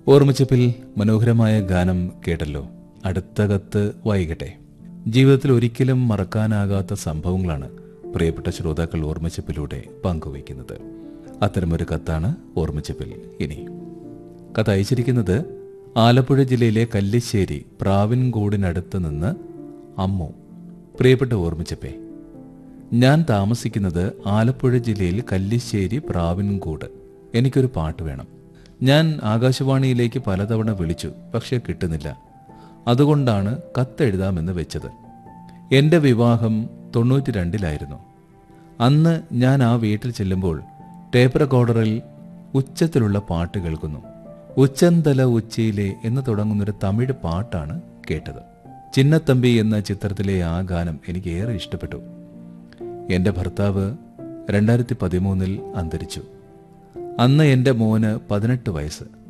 ഓർമ്മിച്ചപ്പിൽ മനോഹരമായ ഗാനം കേട്ടല്ലോ അടുത്ത കത്ത് വായിക്കട്ടെ ജീവിതത്തിൽ ഒരിക്കലും മറക്കാനാകാത്ത സംഭവങ്ങളാണ് പ്രിയപ്പെട്ട ശ്രോതാക്കൾ ഓർമ്മിച്ചപ്പിലൂടെ പങ്കുവയ്ക്കുന്നത് അത്തരമൊരു കത്താണ് ഓർമ്മിച്ചപ്പിൽ ഇനി കത്ത് അയച്ചിരിക്കുന്നത് ആലപ്പുഴ ജില്ലയിലെ കല്ലിശ്ശേരി പ്രാവിൻകൂടിനടുത്ത് നിന്ന് അമ്മു പ്രിയപ്പെട്ട ഓർമ്മിച്ചപ്പേ ഞാൻ താമസിക്കുന്നത് ആലപ്പുഴ ജില്ലയിൽ കല്ലിശ്ശേരി പ്രാവിൻകൂട് എനിക്കൊരു പാട്ട് വേണം ഞാൻ ആകാശവാണിയിലേക്ക് പലതവണ വിളിച്ചു പക്ഷേ കിട്ടുന്നില്ല അതുകൊണ്ടാണ് കത്തെഴുതാമെന്ന് വെച്ചത് എൻ്റെ വിവാഹം തൊണ്ണൂറ്റി രണ്ടിലായിരുന്നു അന്ന് ഞാൻ ആ വീട്ടിൽ ചെല്ലുമ്പോൾ ടേപ്പ് റെക്കോർഡറിൽ ഉച്ചത്തിലുള്ള പാട്ട് കേൾക്കുന്നു ഉച്ചന്തല ഉച്ചയിലെ എന്ന് തുടങ്ങുന്നൊരു തമിഴ് പാട്ടാണ് കേട്ടത് ചിന്നത്തമ്പി എന്ന ചിത്രത്തിലെ ആ ഗാനം എനിക്ക് ഏറെ ഇഷ്ടപ്പെട്ടു എൻ്റെ ഭർത്താവ് രണ്ടായിരത്തി പതിമൂന്നിൽ അന്തരിച്ചു അന്ന് എൻ്റെ മോന് പതിനെട്ട് വയസ്സ്